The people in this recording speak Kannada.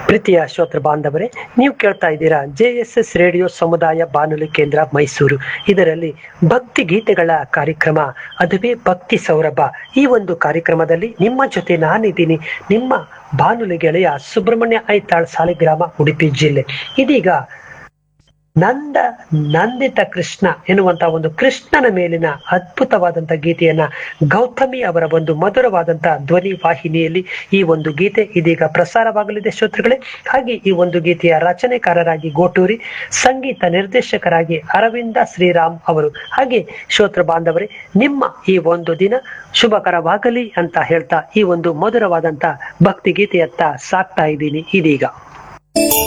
ಪ್ರೀತಿಯ ಶ್ರೋತೃ ಬಾಂಧವರೇ ನೀವು ಕೇಳ್ತಾ ಇದ್ದೀರಾ ಜೆ ಎಸ್ ಎಸ್ ರೇಡಿಯೋ ಸಮುದಾಯ ಬಾನುಲಿ ಕೇಂದ್ರ ಮೈಸೂರು ಇದರಲ್ಲಿ ಭಕ್ತಿ ಗೀತೆಗಳ ಕಾರ್ಯಕ್ರಮ ಅದುವೇ ಭಕ್ತಿ ಸೌರಭ ಈ ಒಂದು ಕಾರ್ಯಕ್ರಮದಲ್ಲಿ ನಿಮ್ಮ ಜೊತೆ ನಾನಿದ್ದೀನಿ ನಿಮ್ಮ ಬಾನುಲಿ ಗೆಳೆಯ ಸುಬ್ರಹ್ಮಣ್ಯ ಐತಾಳ್ ಸಾಲಿಗ್ರಾಮ ಉಡುಪಿ ಜಿಲ್ಲೆ ಇದೀಗ ನಂದ ನಂದಿತ ಕೃಷ್ಣ ಎನ್ನುವಂತ ಒಂದು ಕೃಷ್ಣನ ಮೇಲಿನ ಅದ್ಭುತವಾದಂತ ಗೀತೆಯನ್ನ ಗೌತಮಿ ಅವರ ಒಂದು ಮಧುರವಾದಂತ ಧ್ವನಿ ವಾಹಿನಿಯಲ್ಲಿ ಈ ಒಂದು ಗೀತೆ ಇದೀಗ ಪ್ರಸಾರವಾಗಲಿದೆ ಶ್ರೋತೃಗಳೇ ಹಾಗೆ ಈ ಒಂದು ಗೀತೆಯ ರಚನೆಕಾರರಾಗಿ ಗೋಟೂರಿ ಸಂಗೀತ ನಿರ್ದೇಶಕರಾಗಿ ಅರವಿಂದ ಶ್ರೀರಾಮ್ ಅವರು ಹಾಗೆ ಶ್ರೋತೃ ಬಾಂಧವರೇ ನಿಮ್ಮ ಈ ಒಂದು ದಿನ ಶುಭಕರವಾಗಲಿ ಅಂತ ಹೇಳ್ತಾ ಈ ಒಂದು ಮಧುರವಾದಂತ ಭಕ್ತಿ ಗೀತೆಯತ್ತ ಸಾಕ್ತಾ ಇದ್ದೀನಿ ಇದೀಗ